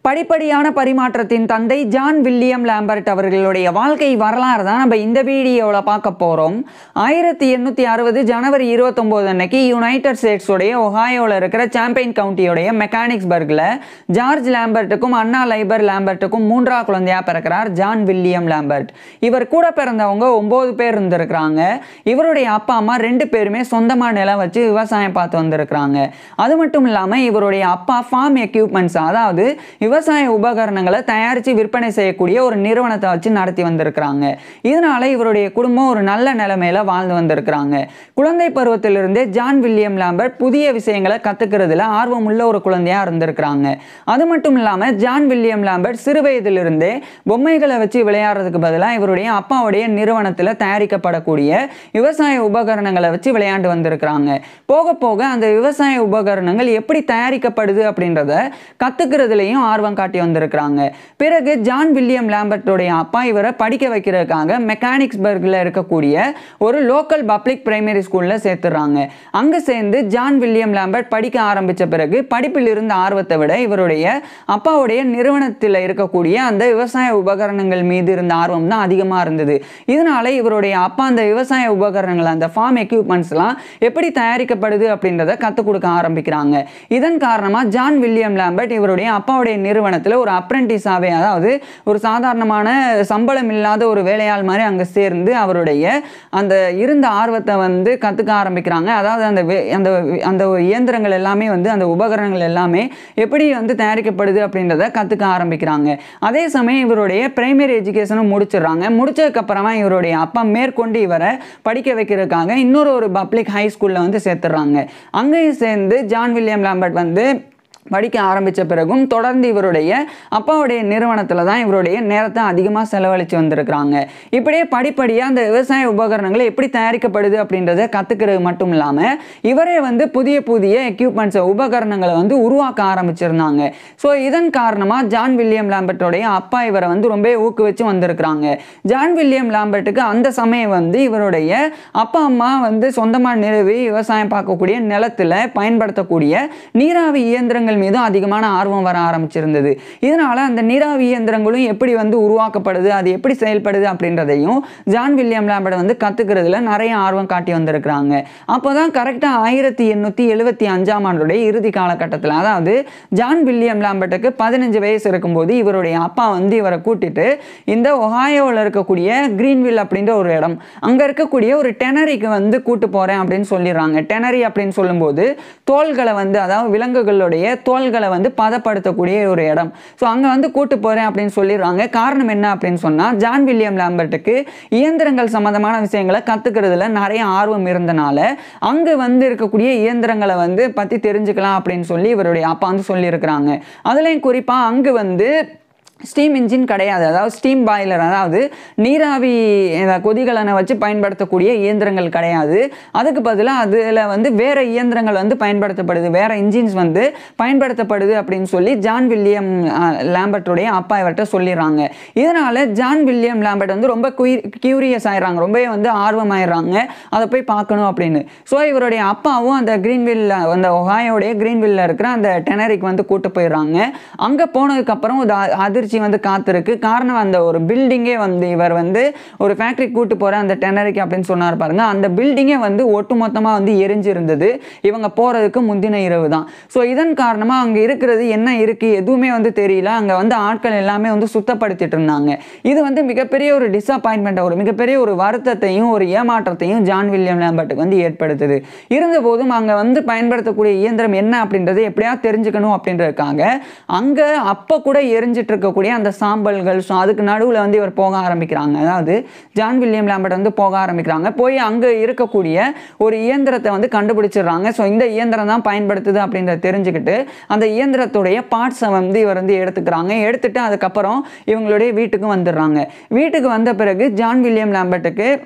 படிப்படியான பரிமாற்றத்தின் தந்தை ஜான் வில்லியம் லாம்பர்ட் அவர்களுடைய வாழ்க்கை வரலாறு தான் நம்ம இந்த வீடியோவில் பார்க்க போகிறோம் ஆயிரத்தி எண்ணூற்றி அறுபது ஜனவரி இருபத்தொம்போது அன்னைக்கு யுனைடெட் ஸ்டேட்ஸுடைய ஒஹாயோவில் இருக்கிற சாம்பியன் கவுண்டியோடைய மெக்கானிக்ஸ்பர்கில் ஜார்ஜ் லாம்பர்ட்டுக்கும் அண்ணா லைபர் லாம்பர்ட்டுக்கும் மூன்றா குழந்தையா பிறக்கிறார் ஜான் வில்லியம் லாம்பர்ட் இவர் கூட பிறந்தவங்க ஒம்பது பேர் இருந்திருக்கிறாங்க இவருடைய அப்பா அம்மா ரெண்டு பேருமே சொந்தமாக நிலம் வச்சு விவசாயம் பார்த்து வந்திருக்கிறாங்க அது மட்டும் இல்லாமல் இவருடைய அப்பா ஃபார்ம் எக்யூப்மெண்ட்ஸ் அதாவது விவசாய உபகரணங்களை தயாரித்து விற்பனை செய்யக்கூடிய ஒரு நிறுவனத்தை வச்சு நடத்தி வந்திருக்கிறாங்க இதனால இவருடைய குடும்பம் ஒரு நல்ல நிலைமையில வாழ்ந்து வந்திருக்கிறாங்க குழந்தை பருவத்திலிருந்தே ஜான் வில்லியம் லாம்பர்ட் புதிய விஷயங்களை கத்துக்கிறதுல ஆர்வம் உள்ள ஒரு குழந்தையா இருந்திருக்கிறாங்க அது மட்டும் இல்லாம ஜான் வில்லியம் லாம்பர்ட் சிறு வயதிலிருந்தே பொம்மைகளை வச்சு விளையாடுறதுக்கு பதிலாக இவருடைய அப்பாவுடைய நிறுவனத்தில் தயாரிக்கப்படக்கூடிய விவசாய உபகரணங்களை வச்சு விளையாண்டு வந்திருக்கிறாங்க போக போக அந்த விவசாய உபகரணங்கள் எப்படி தயாரிக்கப்படுது அப்படின்றத கத்துக்கிறதுலையும் ஆர்வம் காட்டி வந்திருக்கிறாங்க பிறகு ஜான் வில்லியம் லாம்பர்ட்டோடைய அப்பா இவரை படிக்க வைக்கிறதுக்காக மெக்கானிக்ஸ்பர்கில் இருக்கக்கூடிய ஒரு லோக்கல் பப்ளிக் பிரைமரி ஸ்கூலில் சேர்த்துறாங்க அங்கே சேர்ந்து ஜான் வில்லியம் லாம்பர்ட் படிக்க ஆரம்பித்த பிறகு படிப்பில் இருந்த ஆர்வத்தை விட இவருடைய அப்பாவுடைய நிறுவனத்தில் இருக்கக்கூடிய அந்த விவசாய உபகரணங்கள் மீது இருந்த ஆர்வம் தான் அதிகமாக இருந்தது இதனால இவருடைய அப்பா அந்த விவசாய உபகரணங்கள் அந்த ஃபார்ம் எக்யூப்மெண்ட்ஸ்லாம் எப்படி தயாரிக்கப்படுது அப்படின்றத கற்றுக் கொடுக்க ஆரம்பிக்கிறாங்க இதன் காரணமாக ஜான் வில்லியம் லாம்பர்ட் இவருடைய அப்பாவுடைய நிறுவனத்தில் ஒரு அப்ரெண்டிஸாகவே அதாவது ஒரு சாதாரணமான சம்பளம் இல்லாத ஒரு வேலையாள் மாதிரி அங்கே சேர்ந்து அவருடைய அந்த இருந்த ஆர்வத்தை வந்து கற்றுக்க ஆரம்பிக்கிறாங்க அதாவது அந்த வே- அந்த அந்த இயந்திரங்கள் எல்லாமே வந்து அந்த உபகரணங்கள் எல்லாமே எப்படி வந்து தயாரிக்கப்படுது அப்படின்றத கற்றுக்க ஆரம்பிக்கிறாங்க அதே சமயம் இவருடைய பிரைமரி எஜுகேஷனும் முடிச்சிடுறாங்க முடிச்சதுக்கப்புறமா இவருடைய அப்பா மேற்கொண்டு இவரை படிக்க வைக்கிறதுக்காக இன்னொரு ஒரு பப்ளிக் ஹை ஸ்கூலில் வந்து சேர்த்துடுறாங்க அங்கேயும் சேர்ந்து ஜான் வில்லியம் லாம்பர்ட் வந்து படிக்க ஆரம்பித்த பிறகும் தொடர்ந்து இவருடைய அப்பாவுடைய நிறுவனத்தில் தான் இவருடைய நேரத்தை அதிகமாக செலவழித்து வந்திருக்கிறாங்க இப்படியே படிப்படியாக அந்த விவசாய உபகரணங்கள் எப்படி தயாரிக்கப்படுது அப்படின்றத கற்றுக்கிறது மட்டும் இல்லாமல் இவரே வந்து புதிய புதிய எக்யூப்மெண்ட்ஸை உபகரணங்களை வந்து உருவாக்க ஆரம்பிச்சிருந்தாங்க ஸோ இதன் காரணமாக ஜான் வில்லியம் லாம்பர்ட்டோடைய அப்பா இவரை வந்து ரொம்ப ஊக்குவிச்சு வந்திருக்கிறாங்க ஜான் வில்லியம் லாம்பர்ட்டுக்கு அந்த சமயம் வந்து இவருடைய அப்பா அம்மா வந்து சொந்தமாக நிறுவி விவசாயம் பார்க்கக்கூடிய நிலத்தில் பயன்படுத்தக்கூடிய நீராவி இயந்திரங்கள் மீதும் அதிகமான ஆர்வம் வர ஆரம்பிச்சிருந்தது இதனால அந்த நீராவி இயந்திரங்களும் எப்படி வந்து உருவாக்கப்படுது அது எப்படி செயல்படுது அப்படின்றதையும் ஜான் வில்லியம் லாம்பர்ட் வந்து கத்துக்கிறதுல நிறைய ஆர்வம் காட்டி வந்திருக்கிறாங்க அப்போதான் கரெக்டாக ஆயிரத்தி எண்ணூற்றி எழுபத்தி அஞ்சாம் ஆண்டுடைய இறுதி காலகட்டத்தில் அதாவது ஜான் வில்லியம் லாம்பர்ட்டுக்கு பதினஞ்சு வயசு இருக்கும்போது இவருடைய அப்பா வந்து இவரை கூட்டிட்டு இந்த ஒஹாயோவில் இருக்கக்கூடிய கிரீன்வில் அப்படின்ற ஒரு இடம் அங்கே இருக்கக்கூடிய ஒரு டெனரிக்கு வந்து கூட்டு போகிறேன் அப்படின்னு சொல்லிடுறாங்க டெனரி அப்படின்னு சொல்லும்போது தோள்களை வந்து அதாவது விலங்குகளுடைய தோள்களை வந்து பதப்படுத்தக்கூடிய ஒரு இடம் ஸோ அங்கே வந்து கூட்டு போகிறேன் அப்படின்னு சொல்லிடுறாங்க காரணம் என்ன அப்படின்னு சொன்னால் ஜான் வில்லியம் லாம்பர்ட்டுக்கு இயந்திரங்கள் சம்மந்தமான விஷயங்களை கற்றுக்கிறதுல நிறைய ஆர்வம் இருந்தனால அங்கே வந்து இருக்கக்கூடிய இயந்திரங்களை வந்து பற்றி தெரிஞ்சுக்கலாம் அப்படின்னு சொல்லி இவருடைய அப்பா வந்து சொல்லியிருக்கிறாங்க அதுலேயும் குறிப்பாக அங்கே வந்து ஸ்டீம் இன்ஜின் கிடையாது அதாவது ஸ்டீம் பாய்லர் அதாவது நீராவி இந்த கொதிகலனை வச்சு பயன்படுத்தக்கூடிய இயந்திரங்கள் கிடையாது அதுக்கு பதிலாக அதில் வந்து வேற இயந்திரங்கள் வந்து பயன்படுத்தப்படுது வேற இன்ஜின்ஸ் வந்து பயன்படுத்தப்படுது அப்படின்னு சொல்லி ஜான் வில்லியம் அஹ், லாம்பர்ட்டுடைய அப்பா இவர்கிட்ட சொல்லிடுறாங்க இதனால ஜான் வில்லியம் லாம்பர்ட் வந்து ரொம்ப கியூரியஸ் ஆயிடுறாங்க ரொம்பவே வந்து ஆர்வமாயிடுறாங்க அதை போய் பார்க்கணும் அப்படின்னு ஸோ இவருடைய அப்பாவும் அந்த கிரீன்வில் அந்த ஒஹாயோடைய கிரீன்வில்ல இருக்கிற அந்த டெனரிக்கு வந்து கூட்டு போயிடுறாங்க அங்கே போனதுக்கப்புறம் ஒரு அ- அதிர்ச்சி வந்து காத்திருக்கு காரணம் அந்த ஒரு பில்டிங்கே வந்து இவர் வந்து ஒரு ஃபேக்ட்ரி கூட்டு போகிற அந்த டெனரிக்கு அப்படின்னு சொன்னார் பாருங்க அந்த பில்டிங்கே வந்து ஒட்டு மொத்தமாக வந்து எரிஞ்சு இருந்தது இவங்க போகிறதுக்கு முந்தின இரவு தான் ஸோ இதன் காரணமாக அங்கே இருக்கிறது என்ன இருக்குது எதுவுமே வந்து தெரியல அங்கே வந்து ஆட்கள் எல்லாமே வந்து சுத்தப்படுத்திட்டு இருந்தாங்க இது வந்து மிகப்பெரிய ஒரு டிசப்பாயின்மெண்ட் ஒரு மிகப்பெரிய ஒரு வருத்தத்தையும் ஒரு ஏமாற்றத்தையும் ஜான் வில்லியம் லாம்பர்ட்டுக்கு வந்து ஏற்படுத்துது இருந்தபோதும் அங்கே வந்து பயன்படுத்தக்கூடிய இயந்திரம் என்ன அப்படின்றது எப்படியாவது தெரிஞ்சுக்கணும் அப்படின்றதுக்காக அங்கே அப்போ கூட எரிஞ்சிட்டு இருக்கக்கூடிய அந்த சாம்பல்கள் ஸோ அதுக்கு நடுவில் வந்து இவர் போக ஆரம்பிக்கிறாங்க அதாவது ஜான் வில்லியம் லாம்பர்ட் வந்து போக ஆரம்பிக்கிறாங்க போய் அங்கே இருக்கக்கூடிய ஒரு இயந்திரத்தை வந்து கண்டுபிடிச்சிடுறாங்க ஸோ இந்த இயந்திரம் தான் பயன்படுத்துது அப்படின்றத தெரிஞ்சுக்கிட்டு அந்த இயந்திரத்துடைய பார்ட்ஸை வந்து இவர் வந்து எடுத்துக்கிறாங்க எடுத்துட்டு அதுக்கப்புறம் இவங்களுடைய வீட்டுக்கு வந்துடுறாங்க வீட்டுக்கு வந்த பிறகு ஜான் வில்லியம் லாம்பர்ட்டுக்கு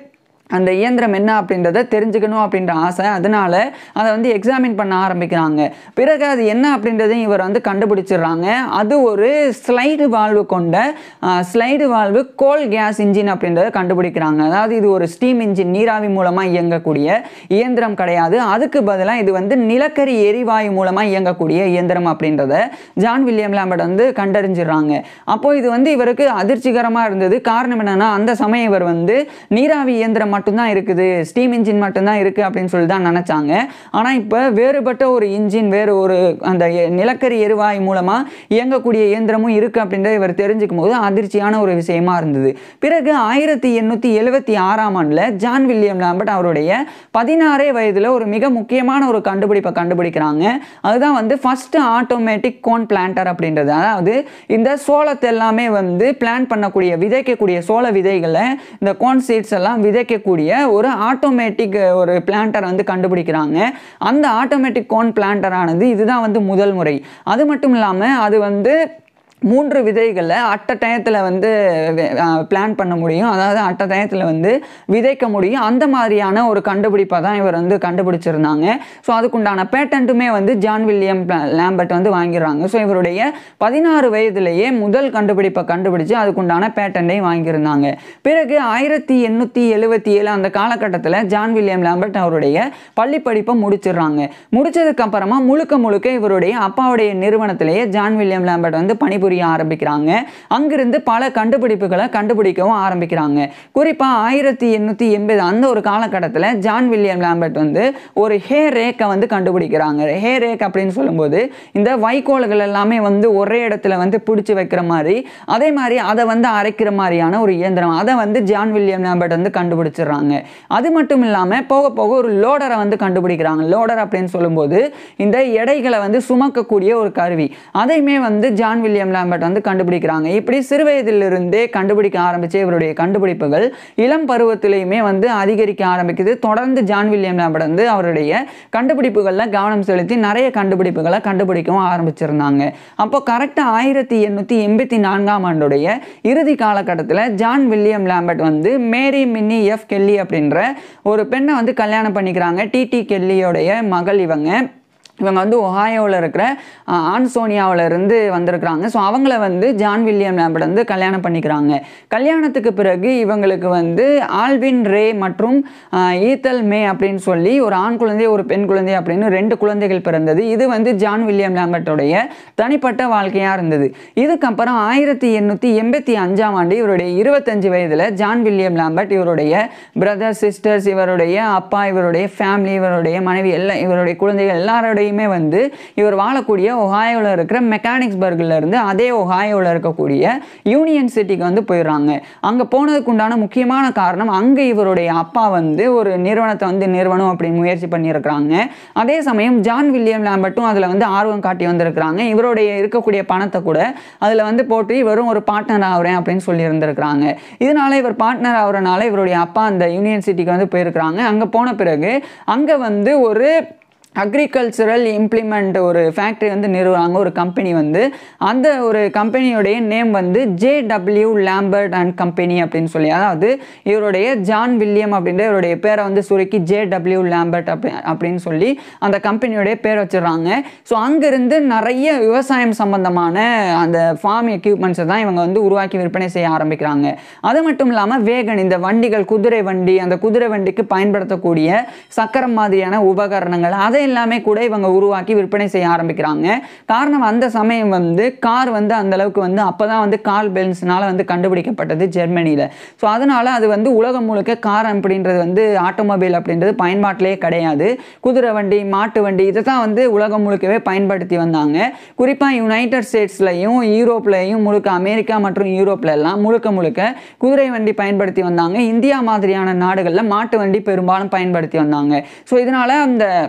அந்த இயந்திரம் என்ன அப்படின்றத தெரிஞ்சுக்கணும் அப்படின்ற ஆசை அதனால அதை வந்து எக்ஸாமின் பண்ண ஆரம்பிக்கிறாங்க பிறகு அது என்ன அப்படின்றதையும் இவர் வந்து கண்டுபிடிச்சிடுறாங்க அது ஒரு ஸ்லைடு வால்வு கொண்ட slide valve coal gas engine அப்படின்றத கண்டுபிடிக்கிறாங்க அதாவது இது ஒரு ஸ்டீம் இன்ஜின் நீராவி மூலமாக இயங்கக்கூடிய இயந்திரம் கிடையாது அதுக்கு பதிலாக இது வந்து நிலக்கரி எரிவாயு மூலமாக இயங்கக்கூடிய இயந்திரம் அப்படின்றத ஜான் வில்லியம் லேம்பர்ட் வந்து கண்டறிஞ்சிடுறாங்க அப்போ இது வந்து இவருக்கு அதிர்ச்சிகரமாக இருந்தது காரணம் என்னன்னா அந்த சமயம் இவர் வந்து நீராவி இயந்திரம் மட்டும்தான் இருக்குது ஸ்டீம் இன்ஜின் மட்டும்தான் இருக்குது அப்படின்னு சொல்லி தான் நினச்சாங்க ஆனால் இப்போ வேறுபட்ட ஒரு இன்ஜின் வேறு ஒரு அந்த எ- நிலக்கரி எரிவாயு மூலமாக இயங்கக்கூடிய இயந்திரமும் இருக்குது அப்படின்றத இவர் தெரிஞ்சுக்கும் போது அதிர்ச்சியான ஒரு விஷயமா இருந்தது பிறகு ஆயிரத்தி எண்ணூற்றி எழுபத்தி ஆறாம் ஆண்டில் ஜான் வில்லியம் லாம்பர்ட் அவருடைய பதினாறே வயதில் ஒரு மிக முக்கியமான ஒரு கண்டுபிடிப்பை கண்டுபிடிக்கிறாங்க அதுதான் வந்து ஃபர்ஸ்ட் ஆட்டோமேட்டிக் கோன் பிளான்டர் அப்படின்றது அதாவது இந்த சோளத்தை எல்லாமே வந்து பிளான் பண்ணக்கூடிய விதைக்கக்கூடிய சோள விதைகளை இந்த கோன் சீட்ஸ் எல்லாம் விதைக்கக்கூடிய ஒரு ஆட்டோமேட்டிக் ஒரு பிளான்டர் வந்து கண்டுபிடிக்கிறாங்க அந்த ஆட்டோமேட்டிக் கோன் பிளான்டரானது இதுதான் வந்து முதல் முறை அது மட்டும் இல்லாமல் அது வந்து மூன்று விதைகளை அட்ட டயத்தில் வந்து பிளான் பண்ண முடியும் அதாவது அட்ட டயத்தில் வந்து விதைக்க முடியும் அந்த மாதிரியான ஒரு கண்டுபிடிப்பை தான் இவர் வந்து கண்டுபிடிச்சிருந்தாங்க ஸோ அதுக்குண்டான பேட்டன்ட்டுமே வந்து ஜான் வில்லியம் லேம்பர்ட் வந்து வாங்கிடுறாங்க ஸோ இவருடைய பதினாறு வயதிலேயே முதல் கண்டுபிடிப்பை கண்டுபிடிச்சு அதுக்குண்டான பேட்டன்ட்டையும் வாங்கியிருந்தாங்க பிறகு ஆயிரத்தி எண்ணூற்றி எழுபத்தி ஏழு அந்த காலகட்டத்தில் ஜான் வில்லியம் லேம்பர்ட் அவருடைய பள்ளி படிப்பை முடிச்சிடுறாங்க முடிச்சதுக்கு அப்புறமா முழுக்க முழுக்க இவருடைய அப்பாவுடைய நிறுவனத்திலேயே ஜான் வில்லியம் லேம்பர்ட் வந்து பணிபுரிய ஆரம்பிக்கிறாங்க அங்கிருந்து பல கண்டுபிடிப்புகளை கண்டுபிடிக்கவும் ஆரம்பிக்கிறாங்க குறிப்பாக ஆயிரத்தி எண்ணூற்றி எண்பது அந்த ஒரு காலகட்டத்தில் ஜான் வில்லியம் லேம்பர்ட் வந்து ஒரு ஹே ரேக்கை வந்து கண்டுபிடிக்கிறாங்க ஹே ரேக் அப்படின்னு சொல்லும்போது இந்த வைக்கோல்கள் எல்லாமே வந்து ஒரே இடத்துல வந்து பிடிச்சி வைக்கிற மாதிரி அதே மாதிரி அதை வந்து அரைக்கிற மாதிரியான ஒரு இயந்திரம் அதை வந்து ஜான் வில்லியம் லேம்பர்ட் வந்து கண்டுபிடிச்சிடுறாங்க அது மட்டும் இல்லாமல் போக போக ஒரு லோடரை வந்து கண்டுபிடிக்கிறாங்க லோடர் அப்படின்னு சொல்லும்போது இந்த எடைகளை வந்து சுமக்கக்கூடிய ஒரு கருவி அதையுமே வந்து ஜான் வில்லியம் லேம்பர்ட் வந்து கண்டுபிடிக்கிறாங்க இப்படி சிறுவயதிலிருந்தே கண்டுபிடிக்க ஆரம்பிச்ச இவருடைய கண்டுபிடிப்புகள் இளம் பருவத்திலையுமே வந்து அதிகரிக்க ஆரம்பிக்குது தொடர்ந்து ஜான் வில்லியம் லேம்பர்ட் வந்து அவருடைய கண்டுபிடிப்புகளில் கவனம் செலுத்தி நிறைய கண்டுபிடிப்புகளை கண்டுபிடிக்கவும் ஆரம்பிச்சிருந்தாங்க அப்போ கரெக்டாக ஆயிரத்தி எண்ணூற்றி எண்பத்தி நான்காம் ஆண்டுடைய இறுதி காலகட்டத்தில் ஜான் வில்லியம் லேம்பர்ட் வந்து மேரி மின்னி எஃப் கெல்லி அப்படின்ற ஒரு பெண்ணை வந்து கல்யாணம் பண்ணிக்கிறாங்க டிடி கெல்லியோடைய மகள் இவங்க இவங்க வந்து ஒஹாயோவில் இருக்கிற அஹ், ஆன்சோனியாவுல இருந்து வந்திருக்கிறாங்க ஸோ அவங்கள வந்து ஜான் வில்லியம் லேம்பர்ட் வந்து கல்யாணம் பண்ணிக்கிறாங்க கல்யாணத்துக்கு பிறகு இவங்களுக்கு வந்து ஆல்வின் ரே மற்றும் அஹ், ஈத்தல் மே அப்படின்னு சொல்லி ஒரு ஆண் குழந்தை ஒரு பெண் குழந்தை அப்படின்னு ரெண்டு குழந்தைகள் பிறந்தது இது வந்து ஜான் வில்லியம் லேம்பர்ட்டோடைய தனிப்பட்ட வாழ்க்கையாக இருந்தது இதுக்கப்புறம் ஆயிரத்தி எண்ணூற்றி எண்பத்தி அஞ்சாம் ஆண்டு இவருடைய இருபத்தஞ்சு வயதில் ஜான் வில்லியம் லேம்பர்ட் இவருடைய பிரதர் சிஸ்டர்ஸ் இவருடைய அப்பா இவருடைய ஃபேமிலி இவருடைய மனைவி எல்லாம் இவருடைய குழந்தைகள் எல்லாரோடையுமே வந்து இவர் வாழக்கூடிய ஒஹாயோவில் இருக்கிற மெக்கானிக்ஸ்பர்கில் இருந்து அதே ஒஹாயோவில் இருக்கக்கூடிய யூனியன் சிட்டிக்கு வந்து போயிடுறாங்க அங்கே போனதுக்கு உண்டான முக்கியமான காரணம் அங்கே இவருடைய அப்பா வந்து ஒரு நிறுவனத்தை வந்து நிறுவனம் அப்படின்னு முயற்சி பண்ணியிருக்கிறாங்க அதே சமயம் ஜான் வில்லியம் லேம்பர்ட்டும் அதில் வந்து ஆர்வம் காட்டி வந்திருக்கிறாங்க இவருடைய இருக்கக்கூடிய பணத்தை கூட அதில் வந்து போட்டு இவரும் ஒரு பார்ட்னர் ஆகிறேன் அப்படின்னு சொல்லி இருந்திருக்கிறாங்க இதனால இவர் பார்ட்னர் ஆகுறனால இவருடைய அப்பா அந்த யூனியன் சிட்டிக்கு வந்து போயிருக்கிறாங்க அங்கே போன பிறகு அங்கே வந்து ஒரு அக்ரிகல்ச்சரல் இம்ப்ளிமெண்ட் ஒரு ஃபேக்ட்ரி வந்து நிறுவுறாங்க ஒரு கம்பெனி வந்து அந்த ஒரு கம்பெனியோடைய நேம் வந்து ஜேடபிள்யூ லேம்பர்ட் அண்ட் கம்பெனி அப்படின்னு சொல்லி அதாவது இவருடைய ஜான் வில்லியம் அப்படின்ற இவருடைய பேரை வந்து சுருக்கி ஜேடபிள்யூ லேம்பர்ட் அப்படி அப்படின்னு சொல்லி அந்த கம்பெனியோடைய பேர் வச்சிடுறாங்க ஸோ அங்கிருந்து நிறைய விவசாயம் சம்பந்தமான அந்த ஃபார்ம் எக்யூப்மெண்ட்ஸை தான் இவங்க வந்து உருவாக்கி விற்பனை செய்ய ஆரம்பிக்கிறாங்க அது மட்டும் இல்லாமல் வேகன் இந்த வண்டிகள் குதிரை வண்டி அந்த குதிரை வண்டிக்கு பயன்படுத்தக்கூடிய சக்கரம் மாதிரியான உபகரணங்கள் அதை எல்லாமே கூட இவங்க உருவாக்கி விற்பனை செய்ய ஆரம்பிக்கிறாங்க காரணம் அந்த சமயம் வந்து கார் வந்து அந்த அளவுக்கு வந்து அப்பதான் வந்து கால் பென்ஸ்னால வந்து கண்டுபிடிக்கப்பட்டது ஜெர்மனியில் ஸோ அதனால அது வந்து உலகம் முழுக்க கார் அப்படின்றது வந்து ஆட்டோமொபைல் அப்படின்றது பயன்பாட்டிலே கிடையாது குதிரை வண்டி மாட்டு வண்டி இதை தான் வந்து உலகம் முழுக்கவே பயன்படுத்தி வந்தாங்க குறிப்பாக யுனைடெட் ஸ்டேட்ஸ்லையும் யூரோப்லையும் முழுக்க அமெரிக்கா மற்றும் யூரோப்ல எல்லாம் முழுக்க முழுக்க குதிரை வண்டி பயன்படுத்தி வந்தாங்க இந்தியா மாதிரியான நாடுகளில் மாட்டு வண்டி பெரும்பாலும் பயன்படுத்தி வந்தாங்க ஸோ இதனால அந்த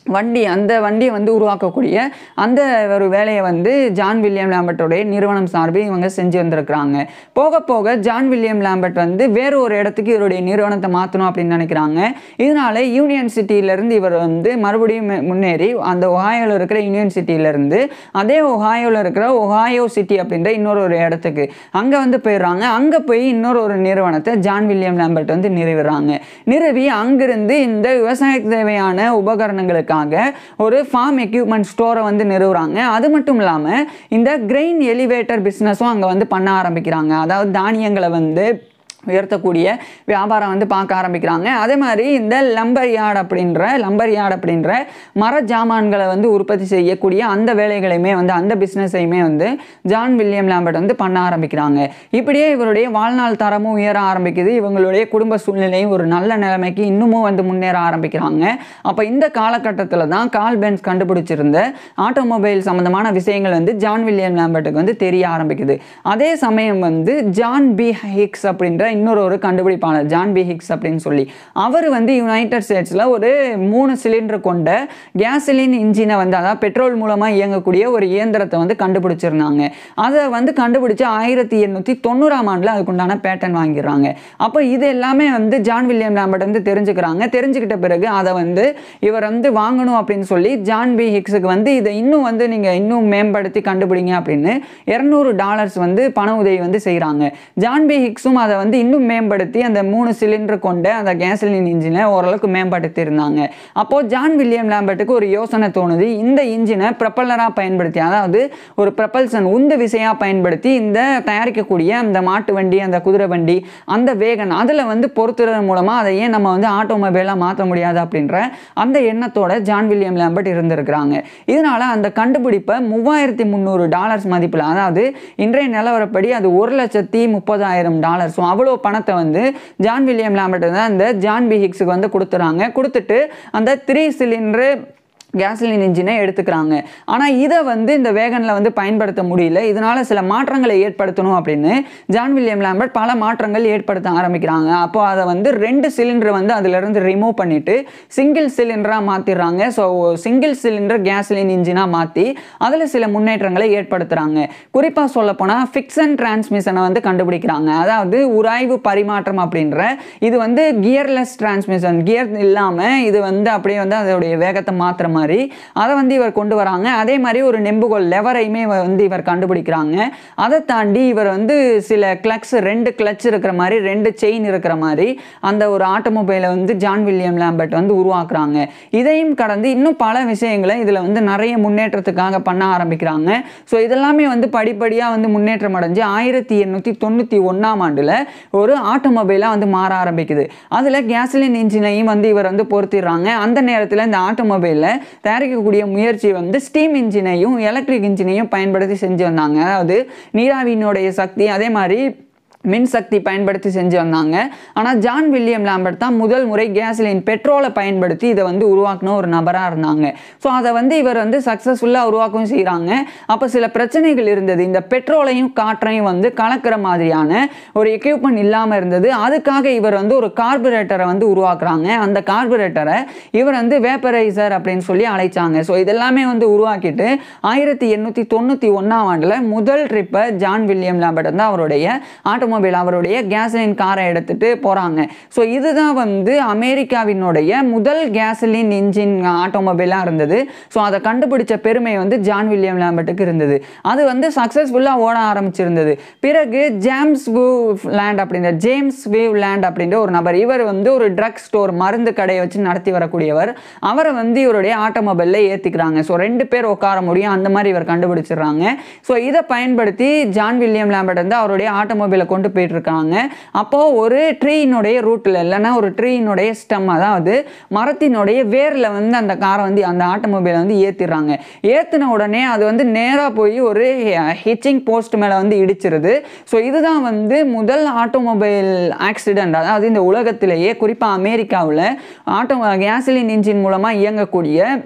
வண்டி அந்த வண்டியை வந்து உருவாக்கக்கூடிய அந்த ஒரு வேலையை வந்து ஜான் வில்லியம் லேம்பர்ட்டோடைய நிறுவனம் சார்பில் இவங்க செஞ்சு வந்திருக்கிறாங்க போக போக ஜான் வில்லியம் லேம்பர்ட் வந்து வேறு ஒரு இடத்துக்கு இவருடைய நிறுவனத்தை மாற்றணும் அப்படின்னு நினைக்கிறாங்க இதனால யூனியன் சிட்டியிலேருந்து இவர் வந்து மறுபடியும் மே- முன்னேறி அந்த ஒஹாயோவில் இருக்கிற யூனியன் சிட்டியிலேருந்து அதே ஒஹாயோவில் இருக்கிற ஒஹாயோ சிட்டி அப்படின்ற இன்னொரு ஒரு இடத்துக்கு அங்கே வந்து போயிடுறாங்க அங்கே போய் இன்னொரு ஒரு நிறுவனத்தை ஜான் வில்லியம் லேம்பர்ட் வந்து நிறுவுறாங்க நிறுவி அங்கிருந்து இந்த விவசாயத்துக்கு தேவையான உபகரணங்களுக்காக ஒரு ஃபார்ம் எக்யூப்மெண்ட் ஸ்டோரை வந்து நிறுவுறாங்க அது மட்டும் இல்லாமல் இந்த கிரெயின் எலிவேட்டர் பிஸ்னஸும் அங்கே வந்து பண்ண ஆரம்பிக்கிறாங்க அதாவது தானியங்களை வந்து உயர்த்தக்கூடிய வியாபாரம் வந்து பார்க்க ஆரம்பிக்கிறாங்க அதே மாதிரி இந்த லம்பர் யார்டு அப்படின்ற லம்பர் யார்டு அப்படின்ற மர ஜாமான்களை வந்து உற்பத்தி செய்யக்கூடிய அந்த வேலைகளையுமே வந்து அந்த பிஸ்னஸையுமே வந்து ஜான் வில்லியம் லேம்பர்ட் வந்து பண்ண ஆரம்பிக்கிறாங்க இப்படியே இவருடைய வாழ்நாள் தரமும் உயர ஆரம்பிக்குது இவங்களுடைய குடும்ப சூழ்நிலையும் ஒரு நல்ல நிலைமைக்கு இன்னமும் வந்து முன்னேற ஆரம்பிக்கிறாங்க அப்போ இந்த காலகட்டத்தில் தான் கால் பென்ஸ் கண்டுபிடிச்சிருந்த ஆட்டோமொபைல் சம்மந்தமான விஷயங்கள் வந்து ஜான் வில்லியம் லேம்பர்ட்டுக்கு வந்து தெரிய ஆரம்பிக்குது அதே சமயம் வந்து ஜான் பி ஹிக்ஸ் அப்படின்ற இன்னொரு ஒரு கண்டுபிடிப்பாளர் ஜான் பி ஹிக்ஸ் அப்படின்னு சொல்லி அவர் வந்து யுனைடெட் ஸ்டேட்ஸில் ஒரு மூணு சிலிண்டர் கொண்ட கேசலின் இன்ஜினை வந்து அதாவது பெட்ரோல் மூலமாக இயங்கக்கூடிய ஒரு இயந்திரத்தை வந்து கண்டுபிடிச்சிருந்தாங்க அதை வந்து கண்டுபிடிச்சு ஆயிரத்தி எண்ணூற்றி தொண்ணூறாம் ஆண்டில் அதுக்குண்டான பேட்டன் வாங்கிடுறாங்க அப்போ இது எல்லாமே வந்து ஜான் வில்லியம் லேம்பர்ட் வந்து தெரிஞ்சுக்கிறாங்க தெரிஞ்சுக்கிட்ட பிறகு அதை வந்து இவர் வந்து வாங்கணும் அப்படின்னு சொல்லி ஜான் பி ஹிக்ஸுக்கு வந்து இதை இன்னும் வந்து நீங்கள் இன்னும் மேம்படுத்தி கண்டுபிடிங்க அப்படின்னு இரநூறு டாலர்ஸ் வந்து பண உதவி வந்து செய்கிறாங்க ஜான் பி ஹிக்ஸும் அதை வந்து இன்னும் மேம்படுத்தி அந்த மூணு சிலிண்டர் கொண்ட அந்த கேசலின் இன்ஜினை ஓரளவுக்கு மேம்படுத்தி இருந்தாங்க அப்போது ஜான் வில்லியம் லேம்பர்ட்டுக்கு ஒரு யோசனை தோணுது இந்த இன்ஜினை ப்ரப்பல்லராக பயன்படுத்தி அதாவது ஒரு ப்ரப்பல்சன் உந்து விசையாக பயன்படுத்தி இந்த தயாரிக்கக்கூடிய அந்த மாட்டு வண்டி அந்த குதிரை வண்டி அந்த வேகன் அதில் வந்து பொறுத்துறது மூலமாக அதை ஏன் நம்ம வந்து ஆட்டோமொபைலாக மாற்ற முடியாது அப்படின்ற அந்த எண்ணத்தோட ஜான் வில்லியம் லேம்பர்ட் இருந்திருக்கிறாங்க இதனால அந்த கண்டுபிடிப்பை மூவாயிரத்தி முந்நூறு டாலர்ஸ் மதிப்பில் அதாவது இன்றைய நிலவரப்படி அது ஒரு லட்சத்தி முப்பதாயிரம் டாலர்ஸ் ஸோ அவ்வளோ பணத்தை வந்து ஜான் வில்லியம் லேம்பர்ட் தான் அந்த ஜான் பி ஹிக்ஸுக்கு வந்து கொடுத்துறாங்க கொடுத்துட்டு அந்த த்ரீ சிலிண்டரு கேஸ்லின் இன்ஜினை எடுத்துக்கிறாங்க ஆனால் இதை வந்து இந்த வேகனில் வந்து பயன்படுத்த முடியல இதனால் சில மாற்றங்களை ஏற்படுத்தணும் அப்படின்னு ஜான் வில்லியம் லேம்பர்ட் பல மாற்றங்கள் ஏற்படுத்த ஆரம்பிக்கிறாங்க அப்போ அதை வந்து ரெண்டு சிலிண்டர் வந்து அதிலிருந்து ரிமூவ் பண்ணிவிட்டு சிங்கிள் சிலிண்டராக மாற்றிடுறாங்க ஸோ சிங்கிள் சிலிண்டர் கேஸ்லின் இன்ஜினாக மாற்றி அதில் சில முன்னேற்றங்களை ஏற்படுத்துகிறாங்க குறிப்பாக சொல்லப்போனால் ஃபிக்ஸன் டிரான்ஸ்மிஷனை வந்து கண்டுபிடிக்கிறாங்க அதாவது உராய்வு பரிமாற்றம் அப்படின்ற இது வந்து கியர்லெஸ் டிரான்ஸ்மிஷன் கியர் இல்லாமல் இது வந்து அப்படியே வந்து அதோடைய வேகத்தை மாற்றுற மாதிரி அதை வந்து இவர் கொண்டு வராங்க அதே மாதிரி ஒரு நெம்புகோல் லெவரையுமே வந்து இவர் கண்டுபிடிக்கிறாங்க அதை தாண்டி இவர் வந்து சில கிளக்ஸ் ரெண்டு கிளச் இருக்கிற மாதிரி ரெண்டு செயின் இருக்கிற மாதிரி அந்த ஒரு ஆட்டோமொபைலை வந்து ஜான் வில்லியம் லேம்பர்ட் வந்து உருவாக்குறாங்க இதையும் கடந்து இன்னும் பல விஷயங்களை இதில் வந்து நிறைய முன்னேற்றத்துக்காக பண்ண ஆரம்பிக்கிறாங்க ஸோ இதெல்லாமே வந்து படிப்படியாக வந்து முன்னேற்றம் அடைஞ்சு ஆயிரத்தி எண்ணூற்றி தொண்ணூற்றி ஒன்றாம் ஆண்டில் ஒரு ஆட்டோமொபைலாக வந்து மாற ஆரம்பிக்குது அதில் கேஸ்லின் இன்ஜினையும் வந்து இவர் வந்து பொருத்திடுறாங்க அந்த நேரத்தில் இந்த ஆட்டோமொபைலில் தயாரிக்கக்கூடிய முயற்சி வந்து ஸ்டீம் இன்ஜினையும் எலக்ட்ரிக் இன்ஜினையும் பயன்படுத்தி செஞ்சு வந்தாங்க அதாவது நீராவியினுடைய சக்தி அதே மாதிரி மின்சக்தி பயன்படுத்தி செஞ்சு வந்தாங்க ஆனால் ஜான் வில்லியம் லேம்பர்ட் தான் முதல் முறை கேஸ்லின் பெட்ரோலை பயன்படுத்தி இதை வந்து உருவாக்கின ஒரு நபராக இருந்தாங்க ஸோ அதை வந்து இவர் வந்து சக்ஸஸ்ஃபுல்லாக உருவாக்கவும் செய்கிறாங்க அப்போ சில பிரச்சனைகள் இருந்தது இந்த பெட்ரோலையும் காற்றையும் வந்து கலக்கிற மாதிரியான ஒரு எக்யூப்மெண்ட் இல்லாமல் இருந்தது அதுக்காக இவர் வந்து ஒரு கார்பரேட்டரை வந்து உருவாக்குறாங்க அந்த கார்பரேட்டரை இவர் வந்து வேப்பரைசர் அப்படின்னு சொல்லி அழைச்சாங்க ஸோ இதெல்லாமே வந்து உருவாக்கிட்டு ஆயிரத்தி எண்ணூற்றி தொண்ணூற்றி ஒன்றாம் ஆண்டில் முதல் ட்ரிப்பை ஜான் வில்லியம் லேம்பர்ட் வந்து அவருடைய ஆட்டோமொபைல் அவருடைய கேசலின் காரை எடுத்துட்டு போகிறாங்க ஸோ இதுதான் வந்து அமெரிக்காவினுடைய முதல் கேசலின் இன்ஜின் ஆட்டோமொபைலாக இருந்தது ஸோ அதை கண்டுபிடிச்ச பெருமை வந்து ஜான் வில்லியம் லேம்பர்ட்டுக்கு இருந்தது அது வந்து சக்ஸஸ்ஃபுல்லாக ஓட ஆரம்பிச்சிருந்தது பிறகு ஜேம்ஸ் விவ் லேண்ட் அப்படின்ற ஜேம்ஸ் விவ் லேண்ட் அப்படின்ற ஒரு நபர் இவர் வந்து ஒரு ட்ரக் ஸ்டோர் மருந்து கடையை வச்சு நடத்தி வரக்கூடியவர் அவரை வந்து இவருடைய ஆட்டோமொபைலில் ஏற்றிக்கிறாங்க ஸோ ரெண்டு பேர் உட்கார முடியும் அந்த மாதிரி இவர் கண்டுபிடிச்சிடுறாங்க ஸோ இதை பயன்படுத்தி ஜான் வில்லியம் லேம்பர்ட் வந்து அவருடைய ஆட்டோமொபைலை கொண்டு போயிட்டு இருக்காங்க அப்போது ஒரு ட்ரீயினுடைய ரூட்டில் இல்லைன்னா ஒரு ட்ரீயினுடைய ஸ்டம் அதாவது மரத்தினுடைய வேரில் வந்து அந்த காரை வந்து அந்த ஆட்டோமொபைலை வந்து ஏற்றிடுறாங்க ஏற்றின உடனே அது வந்து நேராக போய் ஒரு ஹிச்சிங் போஸ்ட் மேலே வந்து இடிச்சிருது ஸோ இதுதான் வந்து முதல் ஆட்டோமொபைல் ஆக்சிடென்ட் அதாவது இந்த உலகத்திலேயே குறிப்பாக அமெரிக்காவில் ஆட்டோ கேசலின் இன்ஜின் மூலமாக இயங்கக்கூடிய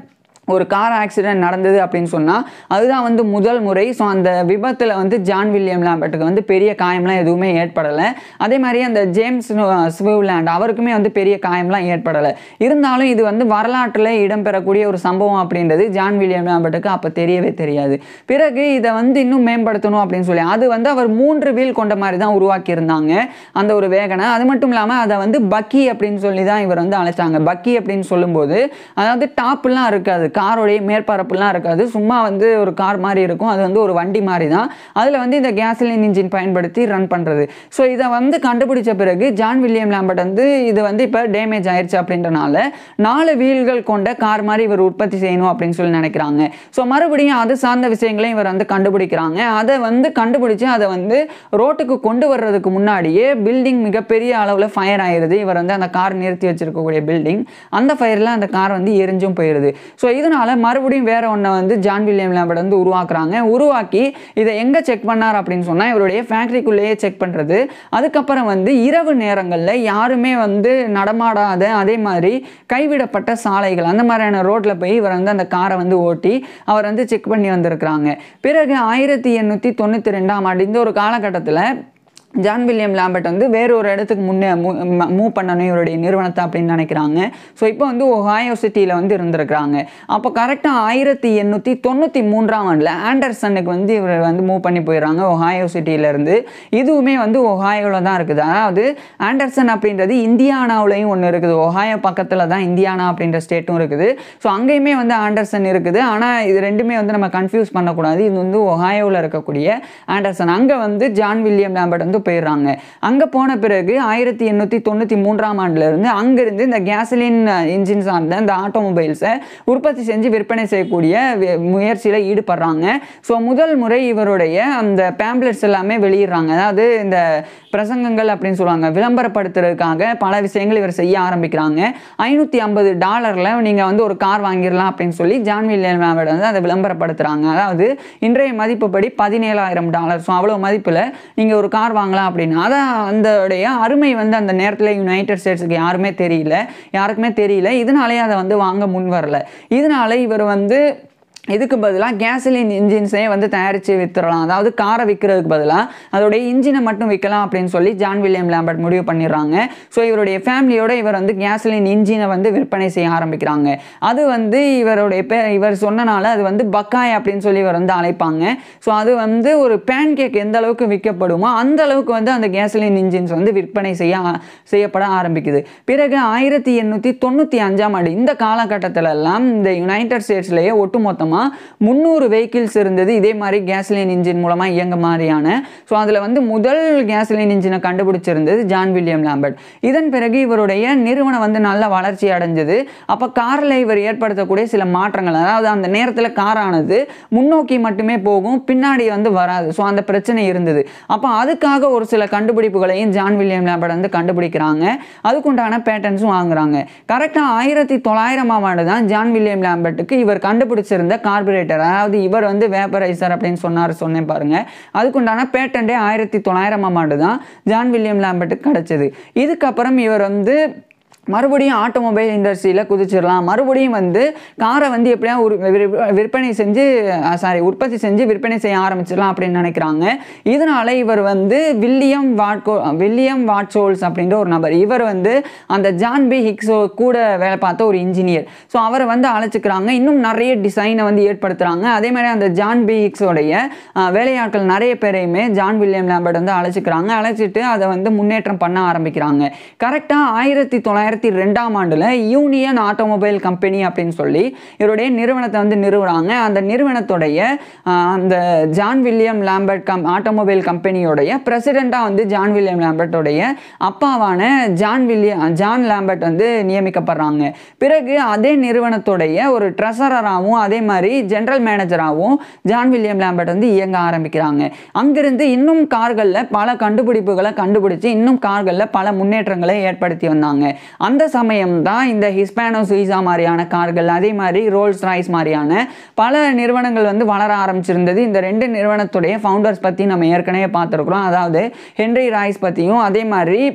ஒரு கார் ஆக்சிடென்ட் நடந்தது அப்படின்னு சொன்னால் அதுதான் வந்து முதல் முறை ஸோ அந்த விபத்தில் வந்து ஜான் வில்லியம் லேம்பர்ட்டுக்கு வந்து பெரிய காயம்லாம் எதுவுமே ஏற்படலை அதே மாதிரி அந்த ஜேம்ஸ் ஸ்விவ்லேண்ட் அவருக்குமே வந்து பெரிய காயம்லாம் ஏற்படலை இருந்தாலும் இது வந்து வரலாற்றில் இடம்பெறக்கூடிய ஒரு சம்பவம் அப்படின்றது ஜான் வில்லியம் லேம்பர்ட்டுக்கு அப்போ தெரியவே தெரியாது பிறகு இதை வந்து இன்னும் மேம்படுத்தணும் அப்படின்னு சொல்லி அது வந்து அவர் மூன்று வீல் கொண்ட மாதிரி தான் உருவாக்கியிருந்தாங்க அந்த ஒரு வேகனை அது மட்டும் இல்லாமல் அதை வந்து பக்கி அப்படின்னு சொல்லி தான் இவர் வந்து அழைச்சாங்க பக்கி அப்படின்னு சொல்லும்போது அதாவது டாப்லாம் இருக்காது காரோடைய மேற்பரப்புலாம் இருக்காது சும்மா வந்து ஒரு கார் மாதிரி இருக்கும் அது வந்து ஒரு வண்டி மாதிரி தான் அதில் வந்து இந்த கேசலின் இன்ஜின் பயன்படுத்தி ரன் பண்ணுறது ஸோ இதை வந்து கண்டுபிடிச்ச பிறகு ஜான் வில்லியம் லேம்பர்ட் வந்து இது வந்து இப்போ டேமேஜ் ஆயிடுச்சு அப்படின்றனால நாலு வீல்கள் கொண்ட கார் மாதிரி இவர் உற்பத்தி செய்யணும் அப்படின்னு சொல்லி நினைக்கிறாங்க ஸோ மறுபடியும் அது சார்ந்த விஷயங்களையும் இவர் வந்து கண்டுபிடிக்கிறாங்க அதை வந்து கண்டுபிடிச்சு அதை வந்து ரோட்டுக்கு கொண்டு வர்றதுக்கு முன்னாடியே பில்டிங் மிகப்பெரிய அளவில் ஃபயர் ஆயிடுது இவர் வந்து அந்த கார் நிறுத்தி வச்சிருக்கக்கூடிய பில்டிங் அந்த ஃபயரில் அந்த கார் வந்து எரிஞ்சும் போயிடுது ஸோ இதனால மறுபடியும் வேற ஒன்றை வந்து ஜான் வில்லியம் லேம்பர்ட் வந்து உருவாக்குறாங்க உருவாக்கி இதை எங்கே செக் பண்ணார் அப்படின்னு சொன்னால் இவருடைய ஃபேக்ட்ரிக்குள்ளேயே செக் பண்ணுறது அதுக்கப்புறம் வந்து இரவு நேரங்களில் யாருமே வந்து நடமாடாத அதே மாதிரி கைவிடப்பட்ட சாலைகள் அந்த மாதிரியான ரோட்டில் போய் இவர் வந்து அந்த காரை வந்து ஓட்டி அவர் வந்து செக் பண்ணி வந்திருக்கிறாங்க பிறகு ஆயிரத்தி எண்ணூற்றி தொண்ணூற்றி ரெண்டாம் ஆண்டு இந்த ஒரு காலகட்டத்தில் ஜான் வில்லியம் லேம்பர்ட் வந்து வேற ஒரு இடத்துக்கு முன்னே மூவ் பண்ணணும் இவருடைய நிறுவனத்தை அப்படின்னு நினைக்கிறாங்க ஸோ இப்போ வந்து ஒஹாயோ சிட்டியில் வந்து இருந்திருக்கிறாங்க அப்போ கரெக்டாக ஆயிரத்தி எண்ணூற்றி தொண்ணூற்றி மூன்றாம் ஆண்டில் ஆண்டர்சனுக்கு வந்து இவர் வந்து மூவ் பண்ணி போயிடுறாங்க ஒஹாயோ சிட்டியிலேருந்து இதுவுமே வந்து ஒஹாயோவில் தான் இருக்குது அதாவது ஆண்டர்சன் அப்படின்றது இந்தியானாவுலையும் ஒன்று இருக்குது ஒஹாயோ பக்கத்தில் தான் இந்தியானா அப்படின்ற ஸ்டேட்டும் இருக்குது ஸோ அங்கேயுமே வந்து ஆண்டர்சன் இருக்குது ஆனால் இது ரெண்டுமே வந்து நம்ம கன்ஃபியூஸ் பண்ணக்கூடாது இது வந்து ஒஹாயோவில் இருக்கக்கூடிய ஆண்டர்சன் அங்கே வந்து ஜான் வில்லியம் லேம்பர்ட் வந்து போயிடுறாங்க அங்கே போன பிறகு ஆயிரத்தி எண்ணூற்றி தொண்ணூற்றி மூன்றாம் ஆண்டுலேருந்து அங்கேருந்து இந்த கேசலின் இன்ஜின் சார்ந்த இந்த ஆட்டோமொபைல்ஸை உற்பத்தி செஞ்சு விற்பனை செய்யக்கூடிய வி- முயற்சியில் ஈடுபடுறாங்க ஸோ முதல் முறை இவருடைய அந்த பேம்ப்ளெட்ஸ் எல்லாமே வெளியிடுறாங்க அதாவது இந்த பிரசங்கங்கள் அப்படின்னு சொல்லுவாங்க விளம்பரப்படுத்துறதுக்காக பல விஷயங்கள் இவர் செய்ய ஆரம்பிக்கிறாங்க ஐநூற்றி ஐம்பது டாலரில் நீங்கள் வந்து ஒரு கார் வாங்கிடலாம் அப்படின்னு சொல்லி ஜான் வில்லியம் லேம்பர்ட் வந்து அதை விளம்பரப்படுத்துகிறாங்க அதாவது இன்றைய மதிப்புப்படி பதினேழாயிரம் டாலர் ஸோ அவ்வளோ மதிப்பில் நீங்கள் ஒரு கார் வாங்கலாம் அப்படின்னு அதான் அந்தடைய அருமை வந்து அந்த நேரத்தில் யுனைடெட் ஸ்டேட்ஸுக்கு யாருமே தெரியல யாருக்குமே தெரியல இதனாலே அதை வந்து வாங்க முன் வரல இதனால இவர் வந்து இதுக்கு பதிலாக கேசலின் இன்ஜின்ஸே வந்து தயாரித்து வித்துறலாம் அதாவது காரை விற்கிறதுக்கு பதிலாக அதோடைய இன்ஜினை மட்டும் விற்கலாம் அப்படின்னு சொல்லி ஜான் வில்லியம் லேம்பர்ட் முடிவு பண்ணிடுறாங்க ஸோ இவருடைய ஃபேமிலியோட இவர் வந்து கேசலின் இன்ஜினை வந்து விற்பனை செய்ய ஆரம்பிக்கிறாங்க அது வந்து இவருடைய பே இவர் சொன்னனால அது வந்து பக்காய் அப்படின்னு சொல்லி இவர் வந்து அழைப்பாங்க ஸோ அது வந்து ஒரு பேன் கேக் எந்த அளவுக்கு விற்கப்படுமோ அந்த அளவுக்கு வந்து அந்த கேசலின் இன்ஜின்ஸ் வந்து விற்பனை செய்ய செய்யப்பட ஆரம்பிக்குது பிறகு ஆயிரத்தி எண்ணூற்றி தொண்ணூற்றி அஞ்சாம் ஆண்டு இந்த காலகட்டத்தில எல்லாம் இந்த யுனைடெட் ஸ்டேட்ஸ்லேயே ஒட்டுமொத்தமாக முந்நூறு வெஹிக்கிள்ஸ் இருந்தது இதே மாதிரி கேஸ்லின் இன்ஜின் மூலமாக இயங்க மாதிரியான ஸோ அதில் வந்து முதல் கேஸ்லின் இன்ஜினை கண்டுபிடிச்சிருந்தது ஜான் வில்லியம் லாம்பர்ட் இதன் பிறகு இவருடைய நிறுவனம் வந்து நல்ல வளர்ச்சி அடைஞ்சது அப்போ காரில் இவர் ஏற்படுத்தக்கூடிய சில மாற்றங்கள் அதாவது அந்த நேரத்தில் காரானது முன்னோக்கி மட்டுமே போகும் பின்னாடி வந்து வராது ஸோ அந்த பிரச்சனை இருந்தது அப்போ அதுக்காக ஒரு சில கண்டுபிடிப்புகளையும் ஜான் வில்லியம் லேம்பர்ட் வந்து கண்டுபிடிக்கிறாங்க அதுக்குண்டான பேட்டர்ன்ஸும் வாங்குறாங்க கரெக்டாக ஆயிரத்தி தொள்ளாயிரமாம் ஆண்டு தான் ஜான் வில்லியம் லேம்பர்ட்டுக்கு இவர் கண்டுபிடிச்சிருந்த கார்பரேட்டர் அதாவது இவர் வந்து வேப்பரைசர் அப்படின்னு சொன்னார் சொன்னேன் பாருங்க அதுக்குண்டான பேட்டன்டே ஆயிரத்தி தொள்ளாயிரமாம் ஆண்டு தான் ஜான் வில்லியம் லேம்பர்ட்டுக்கு கிடைச்சது இதுக்கப்புறம் இவர் வந்து மறுபடியும் ஆட்டோமொபைல் இண்டஸ்ட்ரியில் குதிச்சிடலாம் மறுபடியும் வந்து காரை வந்து எப்படியா ஒரு விற்ப- விற்பனை செஞ்சு சாரி உற்பத்தி செஞ்சு விற்பனை செய்ய ஆரம்பிச்சிடலாம் அப்படின்னு நினைக்கிறாங்க இதனால இவர் வந்து வில்லியம் வாட்கோ வில்லியம் வாட்சோல்ஸ் அப்படின்ற ஒரு நபர் இவர் வந்து அந்த ஜான் பி ஹிக்ஸோ கூட வேலை பார்த்த ஒரு இன்ஜினியர் ஸோ அவரை வந்து அழைச்சிக்கிறாங்க இன்னும் நிறைய டிசைனை வந்து ஏற்படுத்துகிறாங்க அதே மாதிரி அந்த ஜான் பி ஹிக்ஸோடைய அஹ், வேலையாட்கள் நிறைய பேரையுமே ஜான் வில்லியம் லேம்பர்ட் வந்து அழைச்சிக்கிறாங்க அழைச்சிட்டு அதை வந்து முன்னேற்றம் பண்ண ஆரம்பிக்கிறாங்க கரெக்டாக ஆயிரத்தி தொள்ளாயிரத்தி ரெண்டாம் ஆண்டில் யூனியன் ஆட்டோமொபைல் கம்பெனி அப்படின்னு சொல்லி இவருடைய நிறுவனத்தை வந்து நிறுவுறாங்க அந்த நிறுவனத்துடைய ஆஹ், அந்த John William Lambert cum automobile கம்பெனியோடைய பிரசிடெண்ட்டாக வந்து ஜான் வில்லியம் லேம்பர்ட்டோடைய அப்பாவான ஜான் வில்லியம் ஜான் லேம்பர்ட் வந்து நியமிக்கப்படுறாங்க பிறகு அதே நிறுவனத்துடைய ஒரு ட்ரெஸரராகவும் அதே மாதிரி ஜெனரல் மேனேஜராகவும் ஜான் வில்லியம் லேம்பர்ட் வந்து இயங்க ஆரம்பிக்கிறாங்க அங்கிருந்து இன்னும் கார்களில் பல கண்டுபிடிப்புகளை கண்டுபிடிச்சு இன்னும் கார்களில் பல முன்னேற்றங்களை ஏற்படுத்தி வந்தாங்க அந்த சமயம் தான் இந்த ஹிஸ்பானோ சுயிசா மாதிரியான கார்கள் அதே மாதிரி ரோல்ஸ் ராய்ஸ் மாதிரியான பல நிறுவனங்கள் வந்து வளர ஆரம்பிச்சிருந்தது இந்த ரெண்டு நிறுவனத்துடைய ஃபவுண்டர்ஸ் பற்றி நம்ம ஏற்கனவே பார்த்துருக்குறோம் அதாவது ஹென்ரி ராய்ஸ் பற்றியும் அதே மாதிரி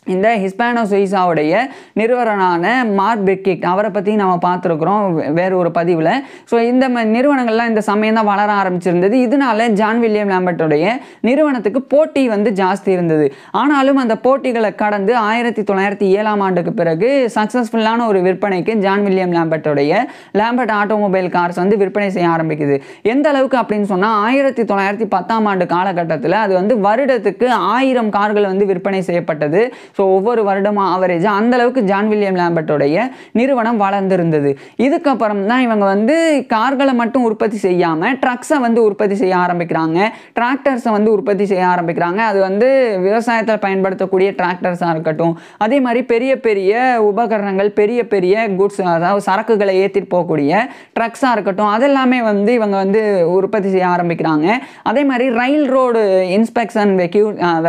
இந்த ஹிஸ்பானோ சுயிசாவுடைய நிறுவனரான மார்க் பெக்கிட் அவரை பற்றி நம்ம பார்த்துருக்குறோம் வே- வேற ஒரு பதிவில் ஸோ இந்த ம- நிறுவனங்கள்லாம் இந்த சமயம் தான் வளர ஆரம்பிச்சிருந்தது இதனால ஜான் வில்லியம் லேம்பர்ட்டோடைய நிறுவனத்துக்கு போட்டி வந்து ஜாஸ்தி இருந்தது ஆனாலும் அந்த போட்டிகளை கடந்து ஆயிரத்தி தொள்ளாயிரத்தி ஏழாம் ஆண்டுக்கு பிறகு சக்ஸஸ்ஃபுல்லான ஒரு விற்பனைக்கு ஜான் வில்லியம் லேம்பர்ட்டோடைய லேம்பர்ட் ஆட்டோமொபைல் கார்ஸ் வந்து விற்பனை செய்ய ஆரம்பிக்குது எந்த அளவுக்கு அப்படின்னு சொன்னால் ஆயிரத்தி தொள்ளாயிரத்தி பத்தாம் ஆண்டு காலகட்டத்தில் அது வந்து வருடத்துக்கு ஆயிரம் கார்கள் வந்து விற்பனை செய்யப்பட்டது ஸோ ஒவ்வொரு வருடமும் ஆவரேஜாக அந்த அளவுக்கு ஜான் வில்லியம் லேம்பர்ட்டோடைய நிறுவனம் வளர்ந்திருந்தது இதுக்கப்புறம் தான் இவங்க வந்து கார்களை மட்டும் உற்பத்தி செய்யாமல் ட்ரக்ஸை வந்து உற்பத்தி செய்ய ஆரம்பிக்கிறாங்க டிராக்டர்ஸை வந்து உற்பத்தி செய்ய ஆரம்பிக்கிறாங்க அது வந்து விவசாயத்தில் பயன்படுத்தக்கூடிய டிராக்டர்ஸாக இருக்கட்டும் அதே மாதிரி பெரிய பெரிய உபகரணங்கள் பெரிய பெரிய குட்ஸ் அதாவது சரக்குகளை ஏற்றிட்டு போகக்கூடிய ட்ரக்ஸாக இருக்கட்டும் அதெல்லாமே வந்து இவங்க வந்து உற்பத்தி செய்ய ஆரம்பிக்கிறாங்க அதே மாதிரி railroad inspection vehicle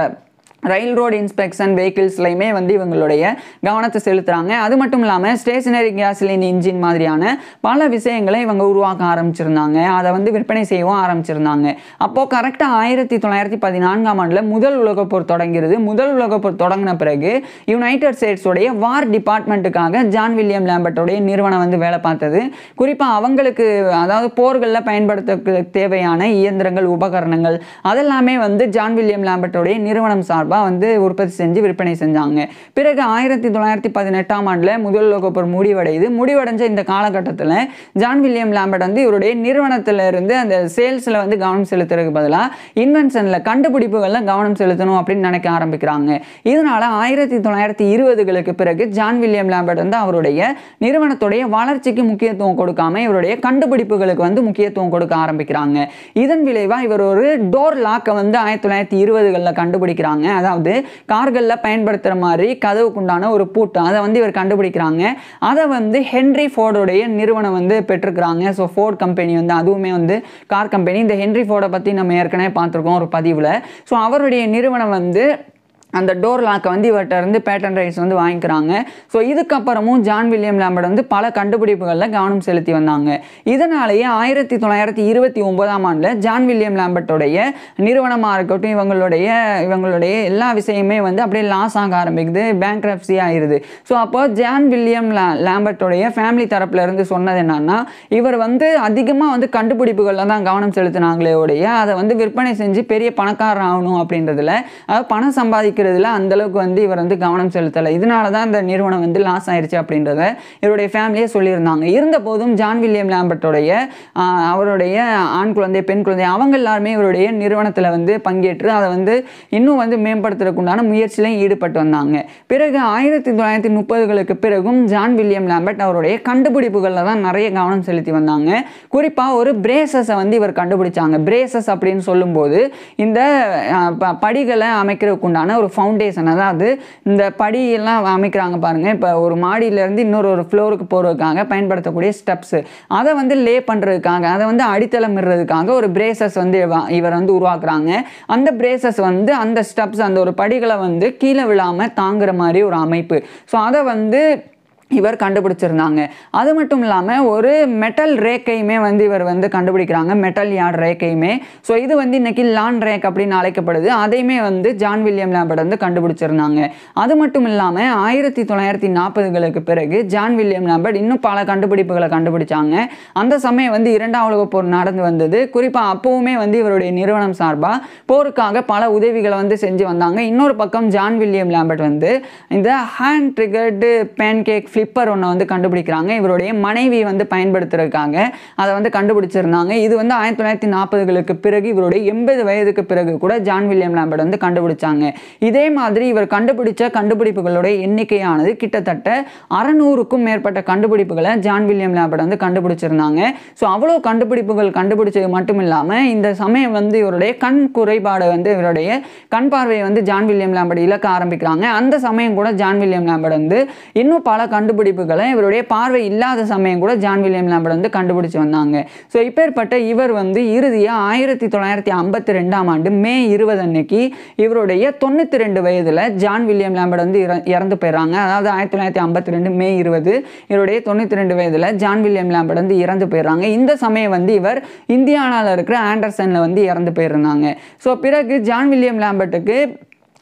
railroad inspection வெஹிக்கிள்ஸ்லையுமே வந்து இவங்களுடைய கவனத்தை செலுத்துகிறாங்க அது மட்டும் இல்லாமல் ஸ்டேஷனரி கேஸ்லின் இன்ஜின் மாதிரியான பல விஷயங்களை இவங்க உருவாக்க ஆரம்பிச்சிருந்தாங்க அதை வந்து விற்பனை செய்யவும் ஆரம்பிச்சிருந்தாங்க அப்போது கரெக்டாக ஆயிரத்தி தொள்ளாயிரத்தி பதினான்காம் ஆண்டில் முதல் உலகப் போர் தொடங்கிறது முதல் உலகப் போர் தொடங்கின பிறகு யுனைடெட் ஸ்டேட்ஸோடைய வார் டிபார்ட்மெண்ட்டுக்காக ஜான் வில்லியம் லேம்பர்ட்டோடைய நிறுவனம் வந்து வேலை பார்த்தது குறிப்பாக அவங்களுக்கு அதாவது போர்களில் பயன்படுத்த தேவையான இயந்திரங்கள் உபகரணங்கள் அதெல்லாமே வந்து ஜான் வில்லியம் லேம்பர்ட்டோடைய நிறுவனம் சார்பாக வந்து உற்பத்தி செஞ்சு விற்பனை செஞ்சாங்க பிறகு ஆயிரத்தி தொள்ளாயிரத்தி பதினெட்டாம் ஆண்டில் முதல் உலகப் போர் முடிவடையுது முடிவடைஞ்ச இந்த காலகட்டத்தில் ஜான் வில்லியம் லேம்பர்ட் வந்து இவருடைய நிறுவனத்தில் இருந்து அந்த சேல்ஸில் வந்து கவனம் செலுத்துறதுக்கு பதிலாக இன்வென்ஷனில் கண்டுபிடிப்புகளில் கவனம் செலுத்தணும் அப்படின்னு நினைக்க ஆரம்பிக்கிறாங்க இதனால ஆயிரத்தி தொள்ளாயிரத்தி இருபதுகளுக்கு பிறகு ஜான் வில்லியம் லேம்பர்ட் வந்து அவருடைய நிறுவனத்துடைய வளர்ச்சிக்கு முக்கியத்துவம் கொடுக்காம இவருடைய கண்டுபிடிப்புகளுக்கு வந்து முக்கியத்துவம் கொடுக்க ஆரம்பிக்கிறாங்க இதன் விளைவாக இவர் ஒரு டோர் லாக்கை வந்து ஆயிரத்தி தொள்ளாயிரத்தி இருபதுகளில் கண்டுபிடிக்கிறாங்க அதாவது கார்களில் பயன்படுத்துகிற மாதிரி கதவுக்குண்டான ஒரு பூட்டு அதை வந்து இவர் கண்டுபிடிக்கிறாங்க அதை வந்து ஹென்ரி ஃபோர்டோடைய நிறுவனம் வந்து பெற்றிருக்கிறாங்க ஸோ ஃபோர்ட் கம்பெனி வந்து அதுவுமே வந்து கார் கம்பெனி இந்த ஹென்ரி ஃபோர்டை பற்றி நம்ம ஏற்கனவே பார்த்துருக்கோம் ஒரு பதிவில் ஸோ அவருடைய நிறுவனம் வந்து அந்த டோர் லாக்கை வந்து இவர்கிட்ட இருந்து பேட்டன் ரைட்ஸ் வந்து வாங்கிக்கிறாங்க ஸோ இதுக்கப்புறமும் ஜான் வில்லியம் லேம்பர்ட் வந்து பல கண்டுபிடிப்புகளில் கவனம் செலுத்தி வந்தாங்க இதனாலேயே ஆயிரத்தி தொள்ளாயிரத்தி இருபத்தி ஒன்பதாம் ஆண்டில் ஜான் வில்லியம் லேம்பர்ட்டோடைய நிறுவனமாக இருக்கட்டும் இவங்களுடைய இவங்களுடைய எல்லா விஷயமே வந்து அப்படியே லாஸ் ஆக ஆரம்பிக்குது பேங்க்ரப்சி ஆயிருது ஸோ அப்போ ஜான் வில்லியம் லே லேம்பர்ட்டோடைய ஃபேமிலி தரப்புல இருந்து சொன்னது என்னன்னா இவர் வந்து அதிகமாக வந்து கண்டுபிடிப்புகளில் தான் கவனம் செலுத்தினாங்களே ஒழிய அதை வந்து விற்பனை செஞ்சு பெரிய பணக்காரர் ஆகணும் அப்படின்றதுல அதாவது பணம் சம்பாதிக்கிறதுல அந்த அளவுக்கு வந்து இவர் வந்து கவனம் செலுத்தலை இதனால தான் இந்த நிறுவனம் வந்து லாஸ் ஆயிருச்சு அப்படின்றத இவருடைய ஃபேமிலியே சொல்லியிருந்தாங்க இருந்த போதும் ஜான் வில்லியம் லேம்பர்ட்டோடைய ஆஹ், அவருடைய ஆண் குழந்தை பெண் குழந்தை அவங்க எல்லாருமே இவருடைய நிறுவனத்தில் வந்து பங்கேற்று அதை வந்து இன்னும் வந்து மேம்படுத்துறதுக்கு உண்டான முயற்சியிலையும் ஈடுபட்டு வந்தாங்க பிறகு ஆயிரத்தி தொள்ளாயிரத்தி முப்பதுகளுக்கு பிறகும் ஜான் வில்லியம் லேம்பர்ட் அவருடைய கண்டுபிடிப்புகளில் தான் நிறைய கவனம் செலுத்தி வந்தாங்க குறிப்பாக ஒரு பிரேசஸை வந்து இவர் கண்டுபிடிச்சாங்க பிரேசஸ் அப்படின்னு சொல்லும்போது இந்த அஹ், ப- படிகளை அமைக்கிறதுக்கு உண்டான ஒரு ஃபவுண்டேஷன் அதாவது இந்த படியெல்லாம் அமைக்கிறாங்க பாருங்க இப்போ ஒரு மாடியிலேருந்து இன்னொரு ஒரு ஃப்ளோருக்கு போகிறதுக்காக பயன்படுத்தக்கூடிய ஸ்டெப்ஸு அதை வந்து லே பண்ணுறதுக்காக அதை வந்து அடித்தளமிடுறதுக்காக ஒரு பிரேசஸ் வந்து இவ- இவர் வந்து உருவாக்குறாங்க அந்த பிரேசஸ் வந்து அந்த ஸ்டெப்ஸ் அந்த ஒரு படிகளை வந்து கீழே விழாமல் தாங்குற மாதிரி ஒரு அமைப்பு ஸோ அதை வந்து இவர் கண்டுபிடிச்சிருந்தாங்க அது மட்டும் இல்லாமல் ஒரு மெட்டல் ரேக்கையுமே வந்து இவர் வந்து கண்டுபிடிக்கிறாங்க மெட்டல் யார்ட் ரேக்கையுமே ஸோ இது வந்து இன்னைக்கு லான் ரேக் அப்படின்னு அழைக்கப்படுது அதையுமே வந்து ஜான் வில்லியம் லேம்பர்ட் வந்து கண்டுபிடிச்சிருந்தாங்க அது மட்டும் இல்லாமல் ஆயிரத்தி தொள்ளாயிரத்தி நாற்பதுகளுக்கு பிறகு ஜான் வில்லியம் லேம்பர்ட் இன்னும் பல கண்டுபிடிப்புகளை கண்டுபிடிச்சாங்க அந்த சமயம் வந்து இரண்டாம் உலகப் போர் நடந்து வந்தது குறிப்பாக அப்போவுமே வந்து இவருடைய நிறுவனம் சார்பாக போருக்காக பல உதவிகளை வந்து செஞ்சு வந்தாங்க இன்னொரு பக்கம் ஜான் வில்லியம் லேம்பர்ட் வந்து இந்த ஹேண்ட் ட்ரிகர்டு பேன்கேக் ஃப்ளிப்பர் ஒன்று வந்து கண்டுபிடிக்கிறாங்க இவருடைய மனைவி வந்து பயன்படுத்துறதுக்காக அதை வந்து கண்டுபிடிச்சிருந்தாங்க இது வந்து ஆயிரத்தி தொள்ளாயிரத்தி நாற்பதுகளுக்கு பிறகு இவருடைய எண்பது வயதுக்கு பிறகு கூட ஜான் வில்லியம் லேம்பர்ட் வந்து கண்டுபிடிச்சாங்க இதே மாதிரி இவர் கண்டுபிடிச்ச கண்டுபிடிப்புகளுடைய எண்ணிக்கையானது கிட்டத்தட்ட அறநூறுக்கும் மேற்பட்ட கண்டுபிடிப்புகளை ஜான் வில்லியம் லேம்பர்ட் வந்து கண்டுபிடிச்சிருந்தாங்க ஸோ அவ்வளோ கண்டுபிடிப்புகள் கண்டுபிடிச்சது மட்டும் இல்லாமல் இந்த சமயம் வந்து இவருடைய கண் குறைபாடு வந்து இவருடைய கண் பார்வையை வந்து ஜான் வில்லியம் லேம்பர்ட் இழக்க ஆரம்பிக்கிறாங்க அந்த சமயம் கூட ஜான் வில்லியம் லேம்பர்ட் வந்து இன்னும் பல கண்டுபிடிப்புகளை இவருடைய பார்வை இல்லாத சமயம் கூட ஜான் வில்லியம் லேம்பர்ட் வந்து கண்டுபிடிச்சு வந்தாங்க ஸோ இப்பேற்பட்ட இவர் வந்து இறுதியாக ஆயிரத்தி தொள்ளாயிரத்தி ஐம்பத்தி ரெண்டாம் ஆண்டு மே இருபது அன்னைக்கு இவருடைய தொண்ணூற்றி ரெண்டு வயதில் ஜான் வில்லியம் லேம்பர்ட் வந்து இற- இறந்து போயிடுறாங்க அதாவது ஆயிரத்தி தொள்ளாயிரத்தி ஐம்பத்தி ரெண்டு மே இருபது இவருடைய தொண்ணூற்றி ரெண்டு வயதில் ஜான் வில்லியம் லேம்பர்ட் வந்து இறந்து போயிடுறாங்க இந்த சமயம் வந்து இவர் இந்தியானாவில் இருக்கிற ஆண்டர்சனில் வந்து இறந்து போயிருந்தாங்க ஸோ பிறகு ஜான் வில்லியம் லேம்பர்ட்டுக்கு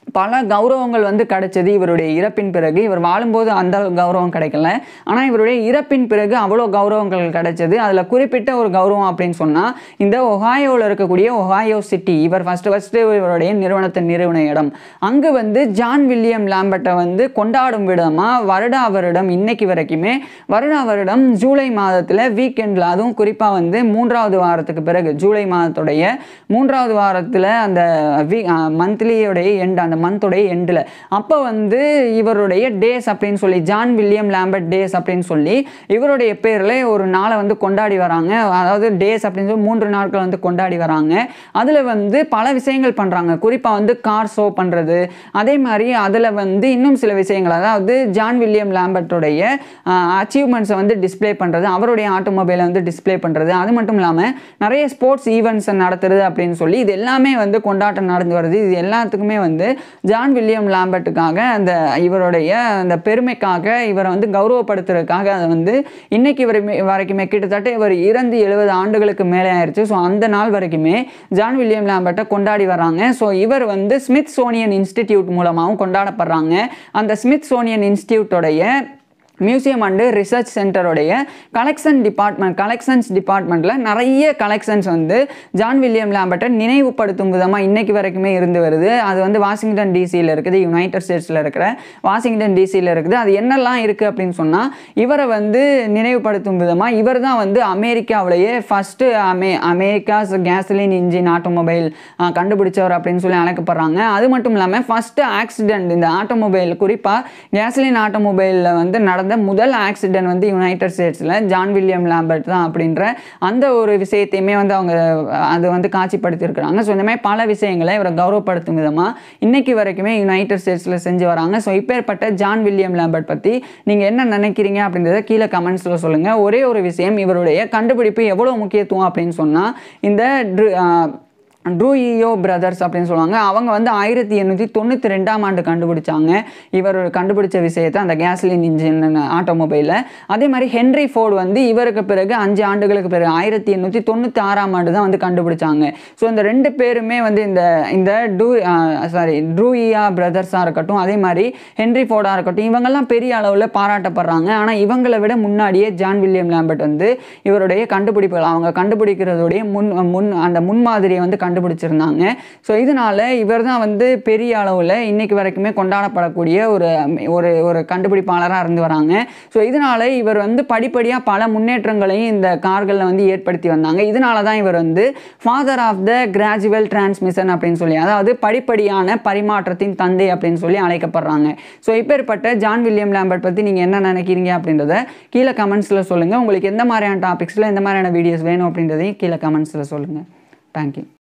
பல கௌரவங்கள் வந்து கிடைச்சது இவருடைய இறப்பின் பிறகு இவர் வாழும்போது அந்த அளவு கௌரவம் கிடைக்கல ஆனால் இவருடைய இறப்பின் பிறகு அவ்வளோ கௌரவங்கள் கிடைச்சது அதில் குறிப்பிட்ட ஒரு கௌரவம் அப்படின்னு சொன்னால் இந்த ஒஹாயோவில் இருக்கக்கூடிய ஒஹாயோ சிட்டி இவர் ஃபஸ்ட்டு ஃபஸ்ட்டு இவருடைய நிறுவனத்தை நிறுவன இடம் அங்கே வந்து ஜான் வில்லியம் லாம்பர்ட்டை வந்து கொண்டாடும் விதமாக வருடா வருடம் இன்னைக்கு வரைக்குமே வருடா வருடம் ஜூலை மாதத்தில் வீக்கெண்டில் அதுவும் குறிப்பாக வந்து மூன்றாவது வாரத்துக்கு பிறகு ஜூலை மாதத்துடைய மூன்றாவது வாரத்தில் அந்த வீ மந்த்லியோடைய எண்ட் அந்த மந்தோடைய எண்டில் அப்போ வந்து இவருடைய டேஸ் அப்படின்னு சொல்லி ஜான் வில்லியம் லாம்பர்ட் டேஸ் அப்படின்னு சொல்லி இவருடைய பேரில் ஒரு நாளை வந்து கொண்டாடி வராங்க அதாவது டேஸ் அப்படின்னு சொல்லி மூன்று நாட்கள் வந்து கொண்டாடி வராங்க அதில் வந்து பல விஷயங்கள் பண்ணுறாங்க குறிப்பாக வந்து கார் ஷோ பண்ணுறது அதே மாதிரி அதில் வந்து இன்னும் சில விஷயங்கள் அதாவது ஜான் வில்லியம் லாம்பர்ட்டோடைய அச்சீவ்மெண்ட்ஸை வந்து டிஸ்ப்ளே பண்ணுறது அவருடைய ஆட்டோமொபைலை வந்து டிஸ்ப்ளே பண்ணுறது அது மட்டும் இல்லாமல் நிறைய ஸ்போர்ட்ஸ் ஈவெண்ட்ஸை நடத்துறது அப்படின்னு சொல்லி இது எல்லாமே வந்து கொண்டாட்டம் நடந்து வருது இது எல்லாத்துக்குமே வந்து ஜான் வில்லியம் லாம்பர்ட்டுக்காக அந்த இவருடைய அந்த பெருமைக்காக இவரை வந்து கௌரவப்படுத்துறதுக்காக அதை வந்து இன்னைக்கு வரைமே வரைக்குமே கிட்டத்தட்ட இவர் இறந்து எழுபது ஆண்டுகளுக்கு மேலே ஆயிடுச்சு ஸோ அந்த நாள் வரைக்குமே ஜான் வில்லியம் லாம்பர்ட்டை கொண்டாடி வராங்க ஸோ இவர் வந்து ஸ்மித் சோனியன் இன்ஸ்டிடியூட் மூலமாகவும் கொண்டாடப்படுறாங்க அந்த ஸ்மித் சோனியன் இன்ஸ்டிடியூட்டோடைய மியூசியம் அண்டு ரிசர்ச் சென்டருடைய கலெக்ஷன் டிபார்ட்மெண்ட் கலெக்ஷன்ஸ் டிபார்ட்மெண்ட்டில் நிறைய கலெக்ஷன்ஸ் வந்து ஜான் வில்லியம் லாம்பர்ட்டை நினைவுபடுத்தும் விதமாக இன்னைக்கு வரைக்குமே இருந்து வருது அது வந்து வாஷிங்டன் டிசியில் இருக்குது யுனைடெட் ஸ்டேட்ஸில் இருக்கிற வாஷிங்டன் டிசியில் இருக்குது அது என்னெல்லாம் இருக்குது அப்படின்னு சொன்னால் இவரை வந்து நினைவுபடுத்தும் விதமாக இவர் தான் வந்து அமெரிக்காவிலேயே ஃபஸ்ட்டு அமே அமெரிக்காஸ் கேஸ்லின் இன்ஜின் ஆட்டோமொபைல் கண்டுபிடிச்சவர் அப்படின்னு சொல்லி அழைக்கப்படுறாங்க அது மட்டும் இல்லாமல் ஃபஸ்ட்டு ஆக்சிடென்ட் இந்த ஆட்டோமொபைல் குறிப்பாக கேஸ்லின் ஆட்டோமொபைலில் வந்து நடந்த முதல் ஆக்சிடென்ட் வந்து யுனைடெட் ஸ்டேட்ஸில் ஜான் வில்லியம் லாம்பர்ட் தான் அப்படின்ற அந்த ஒரு விஷயத்தையுமே வந்து அவங்க அது வந்து காட்சிப்படுத்தியிருக்கிறாங்க ஸோ இந்த மாதிரி பல விஷயங்களை இவரை கௌரவப்படுத்தும் விதமாக இன்னைக்கு வரைக்குமே யுனைடெட் ஸ்டேட்ஸில் செஞ்சு வராங்க ஸோ இப்பேற்பட்ட ஜான் வில்லியம் லாம்பர்ட் பற்றி நீங்கள் என்ன நினைக்கிறீங்க அப்படின்றத கீழே கமெண்ட்ஸில் சொல்லுங்கள் ஒரே ஒரு விஷயம் இவருடைய கண்டுபிடிப்பு எவ்வளோ முக்கியத்துவம் அப்படின்னு சொன்னால் இந்த ட்ரு- ஆஹ் ட்ரூஇயோ பிரதர்ஸ் அப்படின்னு சொல்லுவாங்க அவங்க வந்து ஆயிரத்தி எண்ணூற்றி தொண்ணூற்றி ரெண்டாம் ஆண்டு கண்டுபிடிச்சாங்க இவர் கண்டுபிடிச்ச விஷயத்தை அந்த கேஸ்லின் இன்ஜின் ஆட்டோமொபைலில் அதே மாதிரி ஹென்ரி ஃபோர்டு வந்து இவருக்கு பிறகு அஞ்சு ஆண்டுகளுக்கு பிறகு ஆயிரத்தி எண்ணூற்றி தொண்ணூற்றி ஆறாம் ஆண்டு தான் வந்து கண்டுபிடிச்சாங்க ஸோ இந்த ரெண்டு பேருமே வந்து இந்த இந்த டூ சாரி ட்ரூஇயா பிரதர்ஸாக இருக்கட்டும் அதே மாதிரி ஹென்ரி ஃபோர்டாக இருக்கட்டும் இவங்கெல்லாம் பெரிய அளவில் பாராட்டப்படுறாங்க ஆனால் இவங்களை விட முன்னாடியே ஜான் வில்லியம் லாம்பர்ட் வந்து இவருடைய கண்டுபிடிப்புகள் அவங்க கண்டுபிடிக்கிறதுடைய முன் முன் அந்த முன்மாதிரியை வந்து கண்டுபிடிச்சிருந்தாங்க ஸோ இதனால இவர் தான் வந்து பெரிய அளவில் இன்னைக்கு வரைக்குமே கொண்டாடப்படக்கூடிய ஒரு ஒரு ஒரு கண்டுபிடிப்பாளராக இருந்து வராங்க ஸோ இதனால இவர் வந்து படிப்படியாக பல முன்னேற்றங்களையும் இந்த கார்களில் வந்து ஏற்படுத்தி வந்தாங்க இதனால தான் இவர் வந்து father of the gradual transmission அப்படின்னு சொல்லி அதாவது படிப்படியான பரிமாற்றத்தின் தந்தை அப்படின்னு சொல்லி அழைக்கப்படுறாங்க ஸோ இப்பேற்பட்ட ஜான் வில்லியம் லாம்பர்ட் பற்றி நீங்கள் என்ன நினைக்கிறீங்க அப்படின்றத கீழே கமெண்ட்ஸில் சொல்லுங்கள் உங்களுக்கு எந்த மாதிரியான டாபிக்ஸில் எந்த மாதிரியான வீடியோஸ் வேணும் அப்படின்றதையும் கீழே கமெண்ட்ஸில் சொல்லுங்கள் தேங்க்யூ